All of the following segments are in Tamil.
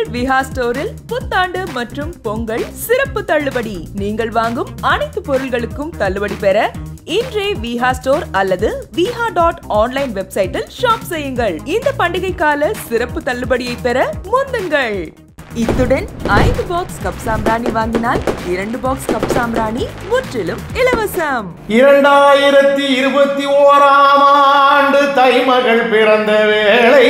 உங்கள் விஹா ஸ்டோரில் புத்தாண்டு மற்றும் பொங்கல் சிறப்பு தள்ளுபடி நீங்கள் வாங்கும் அனைத்து பொருட்களுக்கும் தள்ளுபடி பெற இன்றே விஹா ஸ்டோர் அல்லது விஹா டாட் ஆன்லைன் வெப்சைட்டில் ஷாப் செய்யுங்கள் இந்த பண்டிகை கால சிறப்பு தள்ளுபடியை பெற முந்துங்கள் இத்துடன் ஐந்து பாக்ஸ் கப் சாம்பிராணி வாங்கினால் இரண்டு பாக்ஸ் கப் சாம்பிராணி முற்றிலும் இலவசம் இரண்டாயிரத்தி இருபத்தி ஓராம் ஆண்டு தைமகள் பிறந்த வேளை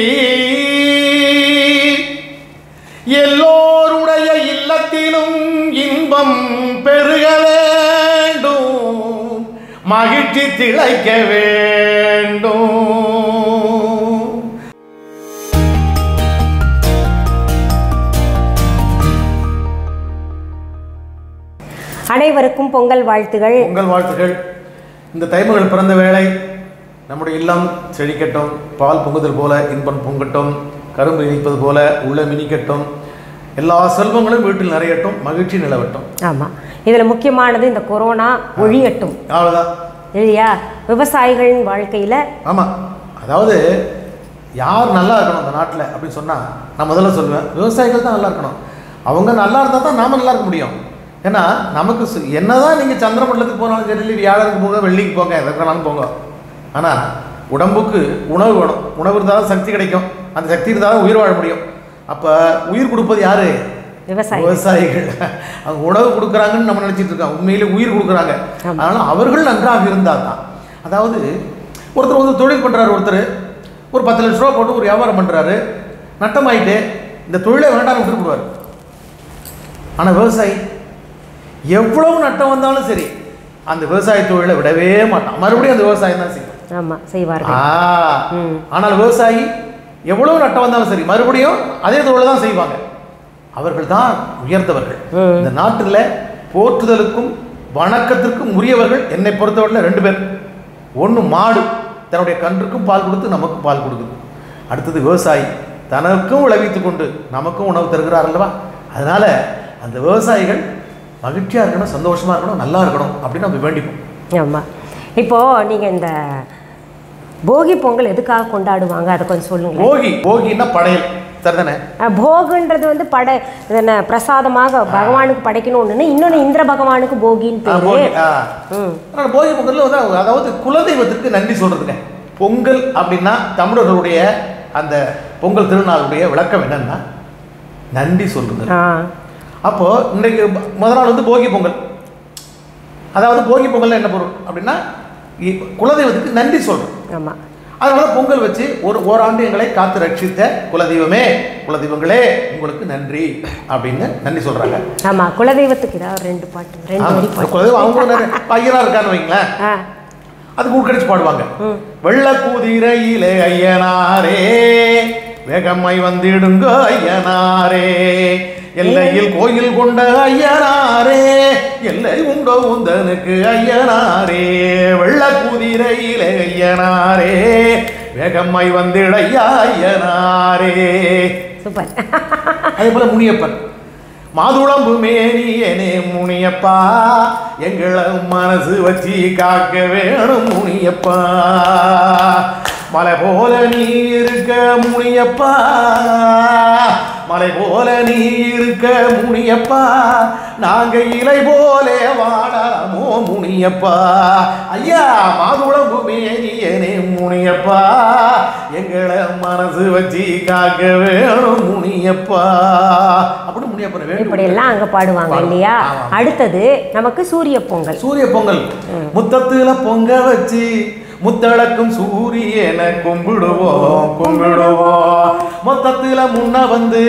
எல்லோருடைய இல்லத்திலும் இன்பம் பெருக வேண்டும் மகிழ்ச்சி திளைக்க வேண்டும் அனைவருக்கும் பொங்கல் வாழ்த்துகள் உங்கள் வாழ்த்துக்கள் இந்த தைமகள் பிறந்த வேளை நம்முடைய இல்லம் செழிக்கட்டும் பால் பொங்குதல் போல இன்பம் பொங்கட்டும் கரும்பு இனிப்பது போல உள்ள மினிக்கட்டும் எல்லா செல்வங்களும் வீட்டில் நிறையட்டும் மகிழ்ச்சி நிலவட்டும் ஆமாம் இதில் முக்கியமானது இந்த கொரோனா ஒழியட்டும் அவ்வளோதான் இல்லையா விவசாயிகளின் வாழ்க்கையில் ஆமாம் அதாவது யார் நல்லா இருக்கணும் இந்த நாட்டில் அப்படின்னு சொன்னால் நான் முதல்ல சொல்லுவேன் விவசாயிகள் தான் நல்லா இருக்கணும் அவங்க நல்லா இருந்தால் தான் நாம நல்லா இருக்க முடியும் ஏன்னா நமக்கு சு- என்னதான் நீங்கள் சந்திரமண்டலத்துக்கு போனாலும் சரி இல்லை வியாழனுக்கு போங்க வெள்ளிக்கு போங்க எதுக்குனாலும் போங்க ஆனால் உடம்புக்கு உணவு வேணும் உணவு இருந்தால் தான் சக்தி கிடைக்கும் அந்த சக்தி இருந்தால் தான் உயிர் வாழ முடியும் அப்போ உயிர் கொடுப்பது யாரு விவசாயி விவசாயிகள் அவங்க உணவு கொடுக்குறாங்கன்னு நம்ம நினைச்சிட்டு இருக்கோம் உண்மையிலே உயிர் கொடுக்குறாங்க அதனால அவர்கள் நன்றாக இருந்தால் தான் அதாவது ஒருத்தர் வந்து தொழில் பண்றாரு ஒருத்தர் ஒரு பத்து லட்ச ரூபா போட்டு ஒரு வியாபாரம் பண்றாரு நட்டமாயிட்டு இந்த தொழிலை வேண்டாம் விட்டு போடுவார் ஆனால் விவசாயி எவ்வளவு நட்டம் வந்தாலும் சரி அந்த விவசாய தொழிலை விடவே மாட்டான் மறுபடியும் அந்த விவசாயம் தான் செய்யும் ஆமாம் செய்வார்கள் ஆ, ம். ஆனால் விவசாயி எவ்வளவு நட்டம் வந்தாலும் சரி மறுபடியும் அதே தொழிலை தான் செய்வாங்க அவர்கள் தான் உயர்ந்தவர்கள் இந்த நாட்டில் போற்றுதலுக்கும் வணக்கத்திற்கும் உரியவர்கள் என்னை பொறுத்தவரையில் ரெண்டு பேர் ஒன்று மாடு தன்னுடைய கன்றுக்கும் பால் கொடுத்து நமக்கும் பால் கொடுக்குது அடுத்தது விவசாயி தனக்கும் விளைவித்து கொண்டு நமக்கும் உணவு தருகிறார் அல்லவா அதனால அந்த விவசாயிகள் மகிழ்ச்சியாக இருக்கணும் சந்தோஷமாக இருக்கணும் நல்லா இருக்கணும் அப்படின்னு நம்ம வேண்டிப்போம் ஆமாம் இப்போது நீங்கள் இந்த போகி பொங்கல் எதுக்காக கொண்டாடுவாங்க அதை கொஞ்சம் சொல்லுங்களேன் போகி போகின்னா படையல் சரிதானே அஹ், போகுன்றது வந்து படை இது என்ன பிரசாதமாக பகவானுக்கு படைக்கணும் ஒன்று இன்னொன்று இந்திர பகவானுக்கு போகின்னு ஆ, பேரு போகி ஆ ம் ஆனால் போகி பொங்கல்ல வந்து அவங்க- அதாவது குலதெய்வத்திற்கு நன்றி சொல்றதுங்க பொங்கல் அப்படின்னா தமிழர்களுடைய அந்த பொங்கல் திருநாளுடைய விளக்கம் என்னன்னா நன்றி சொல்லுங்க ஆ அப்போ இன்றைக்கு ப- முதல் நாள் வந்து போகி பொங்கல் அதாவது போகி பொங்கல்ல என்ன பொருள் அப்படின்னா இ- குலதெய்வத்துக்கு நன்றி சொல்றோம் ஆமாம் அதனால பொங்கல் வச்சு ஒரு ஓராண்டு எங்களை காத்து ரட்சித்த குலதெய்வமே குலதெய்வங்களே உங்களுக்கு நன்றி அப்படின்னு நன்றி சொல்றாங்க ஆமாம் குலதெய்வத்துக்கு ஏதாவது ஒரு ரெண்டு பாட்டு ரெண்டு ஆமா, வரி பாட்டு குலதெய்வம் அவங்க நிறைய பையனா இருக்கான்னு வைங்களேன் ஆ அதுக்கு ஊக்கடிச்சு பாடுவாங்க ம். வெள்ள குதிரையிலே ஐயனாரே வேகம்மை வந்திடுங்க ஐயனாரே எல்லையில் கோயில் கொண்ட ஐயனாரே எல்லை உண்டோ உந்தனுக்கு ஐயனாரே வெள்ள குதிரையிலே ஐயனாரே வேகம்மை வந்திடையா ஐயனாரே சூப்பர் அதே போல முனியப்பன் மாதுளம்பு மேனியனே முனியப்பா எங்களை மனசு வச்சு காக்க வேணும் முனியப்பா மலை போல நீ இருக்க முனியப்பா மலை போல நீ இருக்க முனியப்பா நாங்க இலை போல வாழலாமோ முனியப்பா ஐயா மாதுளம்பு மேனியனே முனியப்பா எங்களை மனசு வச்சு காக்க வேணும் முனியப்பா அப்படி முனியப்பனை இப்படி வேண்டும் எல்லாம் அங்க பாடுவாங்க பாடுவாங்க. இல்லையா ஆமா. அடுத்தது நமக்கு சூரிய பொங்கல் சூரிய பொங்கல் முத்தத்துல பொங்க வச்சு முத்தளக்கும் சூரியனை கும்பிடுவோம் கும்பிடுவோம் மொத்தத்துல முன்ன வந்து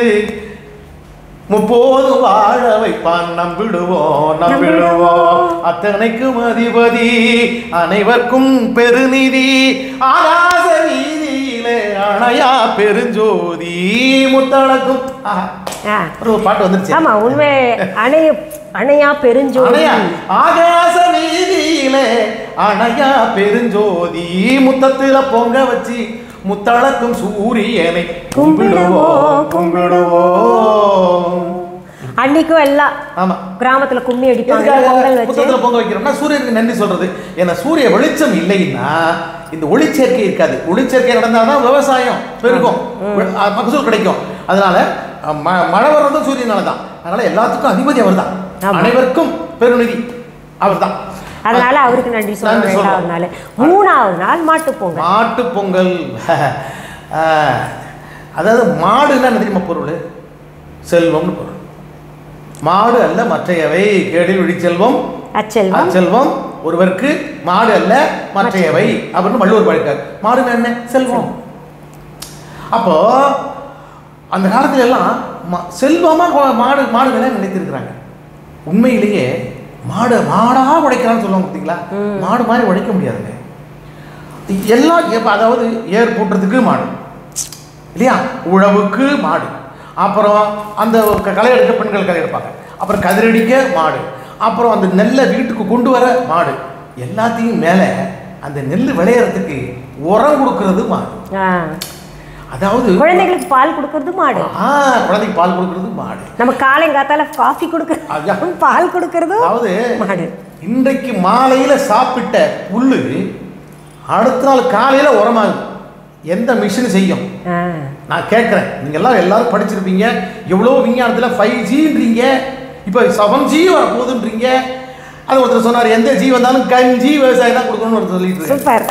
முப்போது வாழ வைப்பான் நம்பிடுவோம் நம்பிடுவோம் அத்தனைக்கும் அதிபதி அனைவருக்கும் பெருநிதி ஆகாச வீதியிலே அணையா பெருஞ்சோதி முத்தளக்கும் ஆஹா, ஆ ஒரு பாட்டு வந்துருச்சு ஆமா உண்மை அணைய அணையா பெருஞ்சோதி அணையா ஆகாச வீதியிலே அணையா பெருஞ்சோதி முத்தத்துல பொங்க வச்சு முத்தளக்கும் சூரியனை கும்பிடுவோம் கும்பிடுவோம் அன்னைக்கும் எல்லாம் ஆமா கிராமத்துல கும்மி அடிப்பாங்க எதுக்காக பொங்கல் வச்சு முத்தத்துல பொங்க வைக்கிறோம்னா சூரியனுக்கு நன்றி சொல்றது ஏன்னா சூரிய வெளிச்சம் இல்லைன்னா இந்த ஒளிச்சேர்க்கை இருக்காது ஒளிச்சேர்க்கை நடந்தாதான் விவசாயம் பெருகும் அஹ் மகசூல் கிடைக்கும் அதனால ம- மழை வர்றதும் சூரியனால தான் அதனால எல்லாத்துக்கும் அதிபதி அவர் தான் ஆமா. அனைவருக்கும் பெருநிதி அவர் தான் அதனால அவருக்கு நன்றி சொல்ல நன்றி சொல்றோம். ரெண்டாவது நாள் மூணாவது நாள் மாட்டுப் பொங்கல் மாட்டு பொங்கல் ஆஹ், அதாவது மாடுன்னா என்ன தெரியுமா பொருள் செல்வம்னு பொருள் மாடு அல்ல மற்றையவை கேடில் விழி செல்வம் அச்செல்வம் செல்வம் ஒருவருக்கு மாடு அல்ல மற்றையவை அப்படின்னு வள்ளுவர் பாடிட்டார் மாடுன்னா என்ன செல்வம் அப்போ அந்த காலத்துல எல்லாம் ம- செல்வமா கொ- மாடு மாடுகளை நினைத்திருக்கிறாங்க உண்மையிலேயே மாடு மாடா உடைக்கிறான்னு சொல்லுவாங்க பார்த்தீங்களா மாடு மாதிரி உடைக்க முடியாதுங்க எல்லா இப்ப அதாவது ஏர் பூட்டுறதுக்கு மாடு இல்லையா உழவுக்கு மாடு அப்புறம் அந்த க- களை எடுக்க பெண்கள் களை எடுப்பாங்க அப்புறம் கதிரடிக்க மாடு அப்புறம் அந்த நெல்லை வீட்டுக்கு கொண்டு வர மாடு எல்லாத்தையும் மேலே அந்த நெல் விளையறதுக்கு உரம் கொடுக்கறது மாடு ஆ. அதாவது குழந்தைகளுக்கு பால் கொடுக்கறது மாடு ஆ குழந்தைக்கு பால் கொடுக்கறது மாடு நம்ம காலைங்காத்தால காஃபி கொடுக்கறது அதான். பால் கொடுக்கறதும் அதாவது மாடு இன்றைக்கு மாலையில சாப்பிட்ட புல்லு அடுத்த நாள் காலையில உரமாகுது எந்த மிஷின் செய்யும் ஆ. நான் கேட்குறேன் நீங்கள் எல்லாம் எல்லாரும் படிச்சிருப்பீங்க எவ்வளோ விஞ்ஞானத்தில் ஃபைவ் ஜின்றீங்க இப்போ செவன் ஜி வரப்போகுதுன்றீங்க அது ஒருத்தர் சொன்னார் எந்த ஜி வந்தாலும் கஞ்சி விவசாயம் தான் கொடுக்கணும்னு ஒருத்தர் சொல்லிட்டு இருக்காரு. சூப்பர்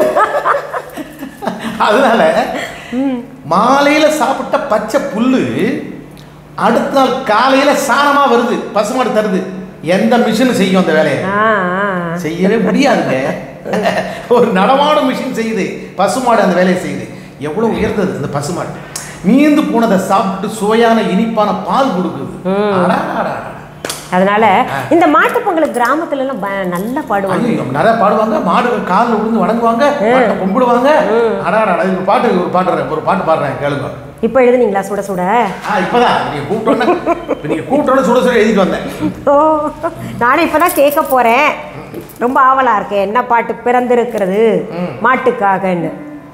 அதனால மாலையில சாப்பிட்ட பச்சை புல்லு அடுத்த நாள் காலையில சாணமா வருது பசுமாடு தருது எந்த மிஷின் செய்யும் அந்த வேலையை ஆ, ஆ. செய்யவே முடியாதுங்க ஒரு நடமாடும் மிஷின் செய்யுது பசுமாடு அந்த வேலையை செய்யுது எவ்வளவு உயர்ந்தது அந்த பசுமாடு மீந்து போனதை சாப்பிட்டு சுவையான இனிப்பான பால் கொடுக்குது அடா, அடா, அடா. அதனால இந்த மாட்டுப் பொங்கலுக்கு கிராமத்துல எல்லாம் ப- நல்லா பாடுவாங்க ஐயோ, நிறைய பாடுவாங்க மாடுகள் காலில் விழுந்து வணங்குவாங்க மாட்டை கும்பிடுவாங்க அடா அடா, அடா. ஒரு பாட்டு ஒரு பாட்டு ஒரு பாட்டு பாடுறேன் கேளுங்க இப்ப எழுதுனீங்களா சுட சுட ஆ இப்பதான் நீங்க கூப்பிட்டோன்னே இப்ப நீங்க கூப்பிட்டோன்னு சுட சுட எழுதிட்டு வந்தேன் ஓ நானும் இப்பதான் கேட்க போறேன் ரொம்ப ஆவலா இருக்கேன் என்ன பாட்டு பிறந்திருக்கிறது மாட்டுக்காகன்னு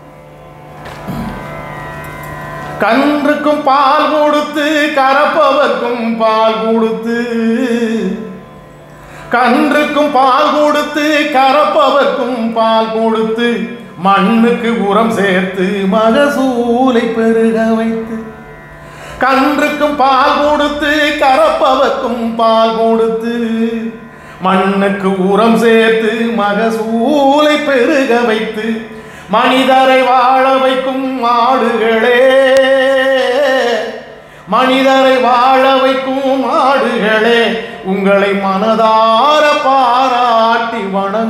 கன்றுக்கும் பால் கொடுத்து கறப்பவர்க்கும் பால் கொடுத்து கன்றுக்கும் பால் கொடுத்து கறப்பவர்க்கும் பால் கொடுத்து மண்ணுக்கு உரம் சேர்த்து மகசூலை பெருக வைத்து கன்றுக்கும் பால் கொடுத்து கறப்பவர்க்கும் பால் கொடுத்து மண்ணுக்கு உரம் சேர்த்து மகசூலை பெருக வைத்து மனிதரை வாழ வைக்கும் மாடுகளே மனிதரை வாழ வைக்கும் மாடுகளே உங்களை மனதார பாராட்டி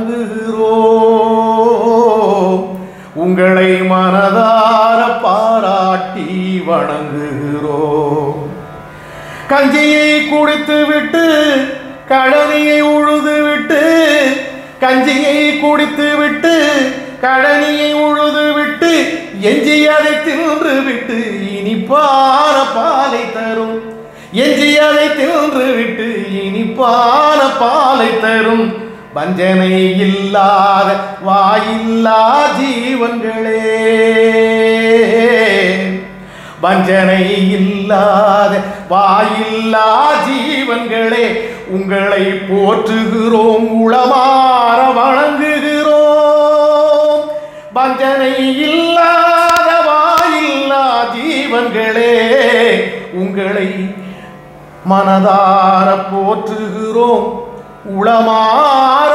வணங்குகிறோம் உங்களை மனதார பாராட்டி வணங்குகிறோம் கஞ்சியை குடித்து விட்டு கழனியை உழுது விட்டு கஞ்சியை குடித்து விட்டு கழனியை உழுது விட்டு எஞ்சியதை தின்று விட்டு இனிப்பான பாலை தரும் எஞ்சியதை தின்று விட்டு இனிப்பான பாலை தரும் வஞ்சனை இல்லாத வாயில்லா ஜீவன்களே வஞ்சனை இல்லாத வாயில்லா ஜீவன்களே உங்களை போற்றுகிறோம் உளமாற வணங்குகிறோம் வஞ்சனை இல்லாத வாயில்லா ஜீவன்களே உங்களை மனதார போற்றுகிறோம் உளமாற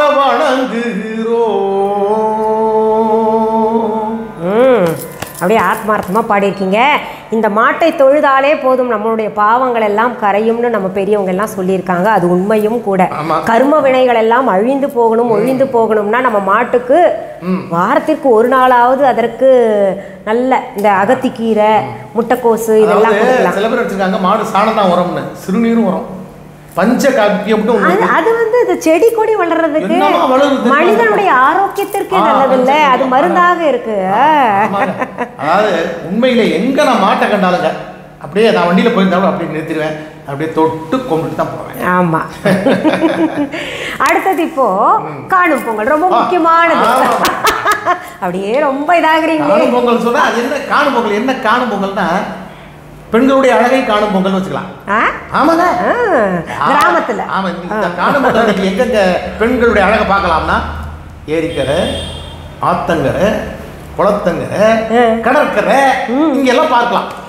வணங்குகிறோம் ம் அப்படியே ஆத்மார்த்தமாக பாடியிருக்கீங்க இந்த மாட்டை தொழுதாலே போதும் நம்மளுடைய பாவங்கள் எல்லாம் கரையும்னு நம்ம பெரியவங்க எல்லாம் சொல்லியிருக்காங்க அது உண்மையும் கூட ஆமா. கர்ம வினைகள் எல்லாம் அழிந்து போகணும் ஒழிந்து போகணும்னா நம்ம மாட்டுக்கு வாரத்திற்கு ஒரு நாளாவது அதற்கு நல்ல இந்த அகத்திக்கீரை முட்டைக்கோசு இதெல்லாம் அதாவது கொடுக்கலாம் சில பேர் வச்சிருக்காங்க மாடு சாணம் தான் உரம்னு சிறுநீரும் உரம் பஞ்ச காப்பியம் மட்டும் அது அது வந்து இது செடி கொடி வளர்றதுக்கு என்னம்மா வளருது தெரியுமா? மனிதனுடைய ஆரோக்கியத்திற்கே ஆ, நல்லதில்ல சரி. அது மருந்தாக இருக்கு ஆமாங்க. அதாவது உண்மையிலே எங்க நான் மாட்டை கண்டாலுங்க அப்படியே நான் வண்டியில போயிருந்தாலும் அப்படியே நிறுத்திடுவேன் அப்படியே தொட்டு கும்பிட்டு தான் போவேன் ஆமா அடுத்தது இப்போ காணும் பொங்கல் ரொம்ப ஆ, முக்கியமானது ஆமா. அப்படியே ரொம்ப இதாகிறீங்களே காணும் பொங்கல் சொன்னா அது என்ன காணும் பொங்கல் என்ன காணும் பொங்கல்னா பெண்களுடைய அழகை காணும் பொங்கல் வச்சுக்கலாம் ஆ? ஆமாங்க ஆ, கிராமத்துல ஆமா இந்த காணும் பொங்கல் அன்னைக்கு எங்கெங்க பெண்களுடைய அழகை பார்க்கலாம்னா ஏரிக்கரை ஆத்தங்கரை குளத்தங்கரை ஆ. கடற்கரை இங்க எல்லாம் பார்க்கலாம்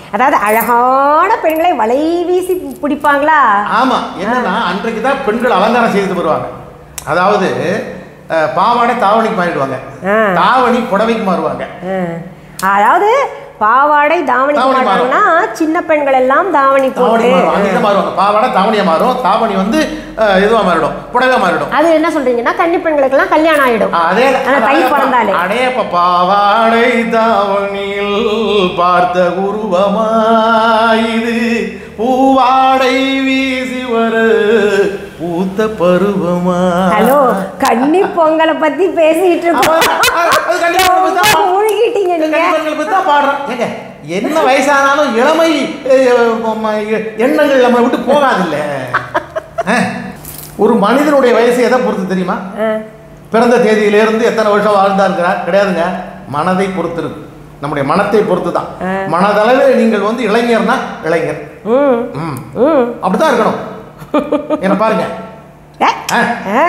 அதாவது அழகான பெண்களை வலை வீசி பிடிப்பாங்களா ஆமா என்னன்னா அன்றைக்கு தான் பெண்கள் அலங்காரம் செய்துட்டு வருவாங்க அதாவது அஹ், பாவாடை தாவணிக்கு மாறிடுவாங்க ஆ. தாவணி புடவைக்கு மாறுவாங்க ஆ. அதாவது பாவாடை தாவணி தாவணி மாறும். மாட்டாங்கன்னா சின்ன பெண்கள் எல்லாம் தாவணி தாவணி போட்டு மாறும் அங்கே மாறுவாங்க பாவாடை தாவணியா மாறும் தாவணி வந்து அஹ், இதுவா மாறிடும் புடவை மாறிடும் அது என்ன சொல்றீங்கன்னா கன்னி பெண்களுக்கெல்லாம் கல்யாணம் ஆயிடும் அதே ஆனா தை பிறந்தாலே. அடையப்ப பாவாடை தாவணியில் பார்த்த குருவமாயுது பூவாடை வீசி வர பூத்த பருவமா ஹலோ கன்னி பொங்கலை பத்தி பேசிட்டு ஆமா, இருக்கோம் அது கண்டிப்பா ரொம்ப மூழ்கிட்டீங்க நீங்க கண்டிப்பாங்களை பத்தி தான் பாடுறோம் ஏங்க என்ன வயசானாலும் இளமை அஹ், ம- எண்ணங்கள் நம்ம விட்டு போகாதில்ல அஹ், ஒரு மனிதனுடைய வயசு எதை பொறுத்து தெரியுமா ஆ. பிறந்த தேதியிலிருந்து எத்தனை வருஷம் வாழ்ந்தாருங்கிறார் கிடையாதுங்க மனதை பொறுத்து இருக்கு நம்முடைய மனத்தை பொறுத்து தான் மனதளவில் நீங்கள் வந்து இளைஞர்னா இளைஞர் ம் ம் ம் அப்படிதான் இருக்கணும் என்ன பாருங்க ஏ, ஆ. ஆ.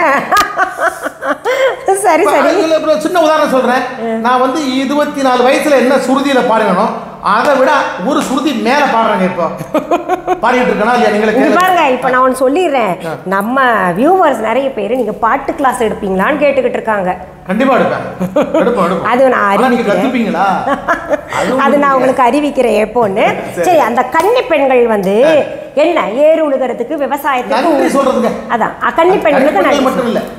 சரி இப்ப சரி இதுல இப்ப சின்ன உதாரணம் சொல்றேன் நான் வந்து இருபத்தி நாலு வயசுல என்ன சுருதியில பாடுவேனோ அதை விட ஒரு சுருதி மேல பாடுறேங்க இப்போ பாடிட்டு இருக்கனா இல்லையா நீங்களே இங்க கேளுங்க. பாருங்க இப்ப நான் ஒன்று சொல்லிடுறேன் நம்ம வியூவர்ஸ் நிறைய பேர் நீங்க பாட்டு கிளாஸ் எடுப்பீங்களான்னு கேட்டுக்கிட்டு இருக்காங்க கண்டிப்பா எடுப்பேன் எடுப்போம் எடுப்போம் அது நான் ஆனா நீங்க அறிவிக்கிறேன். கத்துப்பீங்களா அதுவும் அது நான் இல்லைங்க. உங்களுக்கு அறிவிக்கிறேன் எப்போன்னு சரி. சரி அந்த கன்னி பெண்கள் வந்து என்ன ஏறு உழுகிறதுக்கு விவசாயத்துக்கு நன்றி சொல்றதுங்க அதான் அ, கன்னி பெண்களுக்கு பெண்கள் நன்றி மட்டும் இல்ல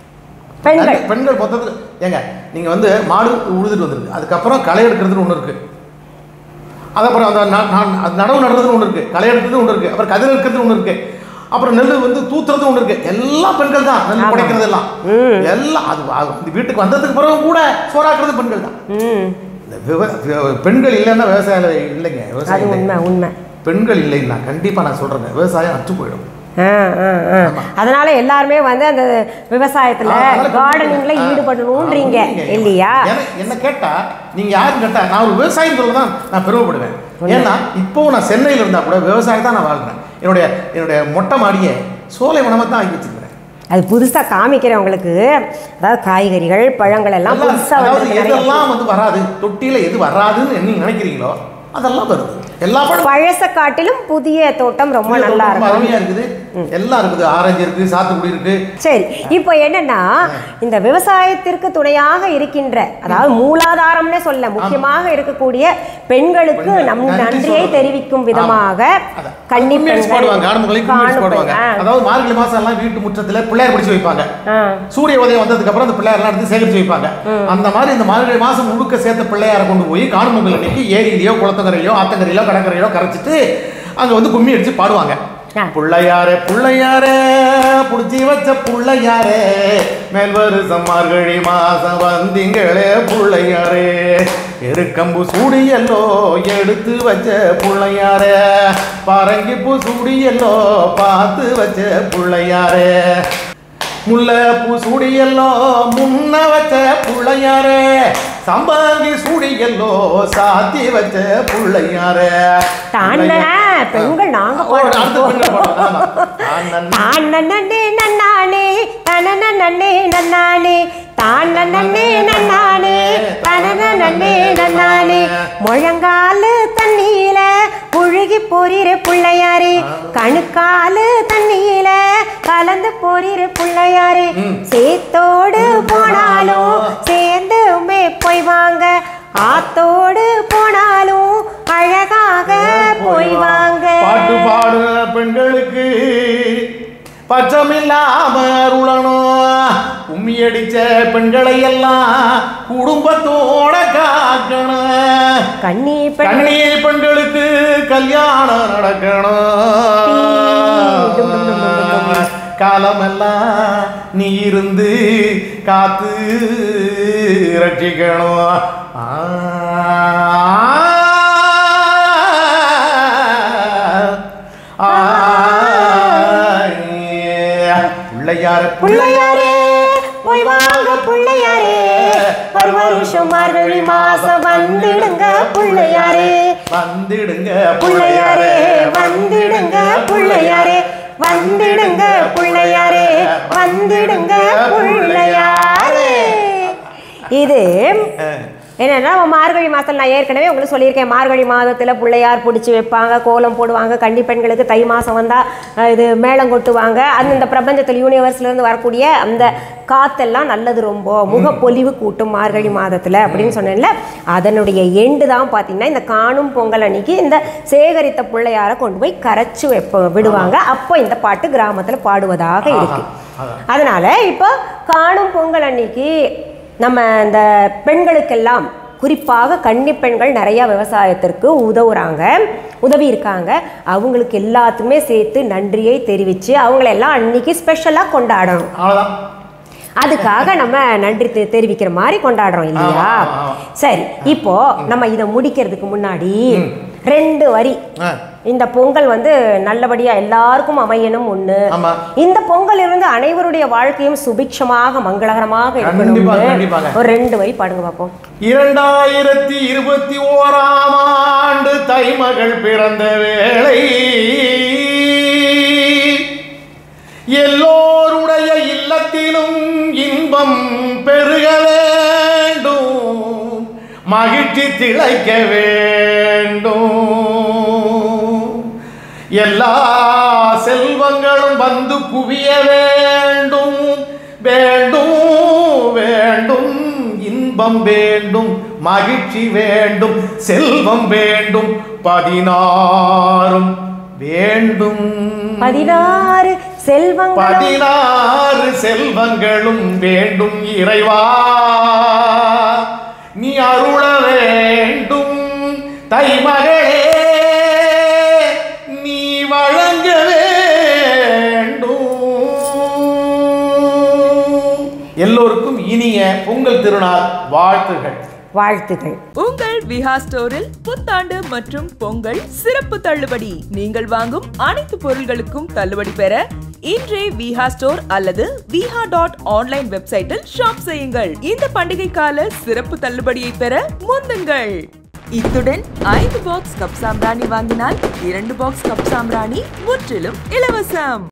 பெண்கள் நிறைய பெண்கள் மொத்தத்தில் ஏங்க நீங்கள் வந்து மாடு உழுதுட்டு வந்திருக்கு அதுக்கப்புறம் களை எடுக்கிறதுன்னு ஒன்று இருக்குது அதுக்கப்புறம் அந்த ந- நான் அது நடவு நடுறதுன்னு ஒன்று இருக்குது களை எடுக்கிறது ஒன்று இருக்குது அப்புறம் கதிர் எடுக்கிறது ஒன்று இருக்குது அப்புறம் நெல் வந்து தூத்துறது ஒன்று இருக்குது எல்லாம் பெண்கள் தான் நெல் ஆமா. படைக்கிறது எல்லாம் எல்லாம் அது அது வந்து வீட்டுக்கு வந்ததுக்கு பிறகு கூட சோறாக்குறது பெண்கள் தான் ம் இந்த விவ விவ- பெண்கள் இல்லைன்னா விவசாயம் இல்லைங்க அது விவசாயம் இல்லை. உண்மை உண்மை பெண்கள் இல்லைன்னா கண்டிப்பாக நான் சொல்கிறேங்க விவசாயம் அச்சு போயிடும் ஆ, ஆ, ஆ. அதனால எல்லாருமே வந்து அந்த விவசாயத்துல அதனால கார்டனிங்ல ஆ, ஈடுபடணும்ன்றீங்க ஆ, நீங்க- இல்லையா என்ன- என்ன கேட்டா நீங்க யாருன்னு கேட்டா நான் ஒரு விவசாயம் தான் நான் பெருமைப்படுவேன் ஏன்னா இப்போவும் நான் சென்னையில் இருந்தா கூட விவசாயம் தான் நான் வாழ்றேன் என்னுடைய என்னுடைய மொட்டை மாடியை சோலை வனமாக தான் ஆக்கி வச்சிருக்கிறேன் அது புதுசா காமிக்கிறேன் உங்களுக்கு அதாவது காய்கறிகள் பழங்கள் எல்லாம் எல்லாம் புதுசா அதாவது வந்து நிறைய எதெல்லாம் வந்து வராது தொட்டியில எது வராதுன்னு நீங்க நினைக்கிறீங்களோ அதெல்லாம் வருது எல்லா பழம் பழச காட்டிலும் புதிய தோட்டம் ரொம்ப நல்லா ரொம்ப இருக்கும் அருமையா இருக்குது எல்லாம் இருக்குது ஆரஞ்சு இருக்கு சாத்துக்குடி இருக்கு சரி இப்போ என்னன்னா இந்த விவசாயத்திற்கு துணையாக இருக்கின்ற அதாவது மூலாதாரம்னே சொல்ல முக்கியமாக இருக்கக்கூடிய பெண்களுக்கு பெண்கள், நம் நன்றி நன்றியை சொல்றது. தெரிவிக்கும் விதமாக அதான். கன்னி கும்மியடிச்சு பெண்கள் பாடுவாங்க ஆணுமங்களையும் கும்மியடிச்சு காணும் பாடுவாங்க பெண். ஆ. அதாவது மார்கழி மாசம் எல்லாம் வீட்டு முற்றத்துல பிள்ளையார் பிடிச்சு வைப்பாங்க ஆ. சூரிய உதயம் வந்ததுக்கு அப்புறம் அந்த பிள்ளையாரெல்லாம் எடுத்து சேகரிச்சு வைப்பாங்க அந்த மாதிரி இந்த மார்கழி மாசம் முழுக்க சேர்த்த பிள்ளையாரை கொண்டு போய் காணும் பொங்கல் அன்னைக்கு ஏரியிலையோ குளத்தங்கரையிலோ ஆத்தங்கரையிலோ கடற்கரையிலோ கரைச்சிட்டு அங்க வந்து கும்மி அடிச்சு பாடுவாங்க ஆ. புள்ளையாரே புள்ளையாரே புடிச்சி வச்ச புள்ளையாரே மேல் வருஷம் மார்கழி மாசம் வந்தீங்களே புள்ளையாரே எருக்கம்பு சூடியல்லோ எடுத்து வச்ச புள்ளையாரே பரங்கிப்பூ சூடியல்லோ பார்த்து வச்ச புள்ளையாரே முல்லைப்பூ சூடியல்லோ முன்ன வச்ச புள்ளையாரே சம்பாங்கி சூடியல்லோ சாத்தி வச்ச புள்ளையாரே தான பெண்கள் நாங்க ஓ, அடுத்த பாடுறோம் பெண்கள் பாடலாம். ஆமா. ஆனந்த தானே நன்னானே தனனே நன்னானே தானே நன்னானே தனனே நன்னானே முழங்காலு தண்ணீல முழுகி போறிரு பிள்ளையாரே கணுக்காலு தண்ணீல கலந்து போறிரு பிள்ளையாரே சேத்தோடு போனாலும் சேர்ந்துமே போய் வாங்க ஆத்தோடு போனாலும் அழகாக போய் வாங்க பாட்டு பாடுற பெண்களுக்கு பச்சமில்லாம அருளணும் கும்மி அடிச்ச பெண்களை எல்லாம் குடும்பத்தோட காக்கணும் கண்ணி பெண் கண்ணீர் பெண்களுக்கு கல்யாணம் நடக்கணும் காலமெல்லாம் நீ இருந்து காத்து ரட்சிக்கணும் ஆ. ஆ. பிள்ளையார பிள்ளையாரே போய் வாங்க பிள்ளையாரே ஒரு வருஷம் மார்கழி மாசம் வந்துடுங்க பிள்ளையாரே வந்திடுங்க பிள்ளையாரே வந்திடுங்க பிள்ளையாரே வந்திடுங்க பிள்ளையாரே வந்திடுங்க பிள்ளையாரே இது என்னன்னா நம்ம மார்கழி மாதத்தில் நான் ஏற்கனவே உங்களுக்கு சொல்லியிருக்கேன் மார்கழி மாதத்தில் பிள்ளையார் பிடிச்சி வைப்பாங்க கோலம் போடுவாங்க கன்னி பெண்களுக்கு தை மாதம் வந்தால் இது மேளம் கொட்டுவாங்க அந்த இந்த பிரபஞ்சத்தில் யூனிவர்ஸ்லேருந்து வரக்கூடிய அந்த காத்தெல்லாம் நல்லது ரொம்ப முகப்பொலிவு கூட்டும் மார்கழி மாதத்தில் அப்படின்னு சொன்னேன்ல அதனுடைய எண்டு தான் பார்த்தீங்கன்னா இந்த காணும் பொங்கல் அன்னைக்கு இந்த சேகரித்த பிள்ளையாரை கொண்டு போய் கரைச்சி வைப்ப விடுவாங்க அப்போ இந்த பாட்டு கிராமத்தில் பாடுவதாக இருக்கு அதான். அதனால இப்போ காணும் பொங்கல் அன்னைக்கு நம்ம இந்த பெண்களுக்கெல்லாம் குறிப்பாக கன்னி பெண்கள் நிறைய விவசாயத்திற்கு உதவுறாங்க உதவி இருக்காங்க அவங்களுக்கு எல்லாத்துக்குமே சேர்த்து நன்றியை தெரிவித்து அவங்களெல்லாம் அன்னைக்கு ஸ்பெஷலாக கொண்டாடணும் அவ்வளோதான் அதுக்காக நம்ம நன்றி தெ- தெரிவிக்கிற மாதிரி கொண்டாடுறோம் இல்லையா ஆமா, ஆமா. சரி இப்போ நம்ம இதை முடிக்கிறதுக்கு முன்னாடி ரெண்டு வரி ஆ இந்த பொங்கல் வந்து நல்லபடியா எல்லாருக்கும் அமையணும் ஒண்ணு ஆமா. இந்த பொங்கல் இருந்து அனைவருடைய வாழ்க்கையும் சுபிக்ஷமாக மங்களகரமாக கண்டிப்பா, இருக்கணும் கண்டிப்பாங்க. ஒரு ரெண்டு வரி பாடுங்க பார்ப்போம் இரண்டாயிரத்தி இருபத்தி ஓராம் ஆண்டு தைமகள் பிறந்த வேளை எல்லோருடைய இல்லத்திலும் இன்பம் பெருக வேண்டும் மகிழ்ச்சி திளைக்க வேண்டும் எல்லா செல்வங்களும் வந்து குவிய வேண்டும் வேண்டும் வேண்டும் இன்பம் வேண்டும் மகிழ்ச்சி வேண்டும் செல்வம் வேண்டும் பதினாறும் வேண்டும் பதினாறு செல்வங்களும் பதினாறு செல்வங்களும் வேண்டும் இறைவா நீ அருள வேண்டும் தைமகளே நீ வழங்க வேண்டும் எல்லோருக்கும் இனிய பொங்கல் திருநாள் வாழ்த்துகள் வாழ்த்துகள் உங்கள் விஹா ஸ்டோரில் புத்தாண்டு மற்றும் பொங்கல் சிறப்பு தள்ளுபடி நீங்கள் வாங்கும் அனைத்து பொருட்களுக்கும் தள்ளுபடி பெற இன்றே விஹா ஸ்டோர் அல்லது விஹா டாட் ஆன்லைன் வெப்சைட்டில் ஷாப் செய்யுங்கள் இந்த பண்டிகை கால சிறப்பு தள்ளுபடியை பெற முந்துங்கள் இத்துடன் ஐந்து பாக்ஸ் கப் சாம்பிராணி வாங்கினால் இரண்டு பாக்ஸ் கப் சாம்பிராணி முற்றிலும் இலவசம்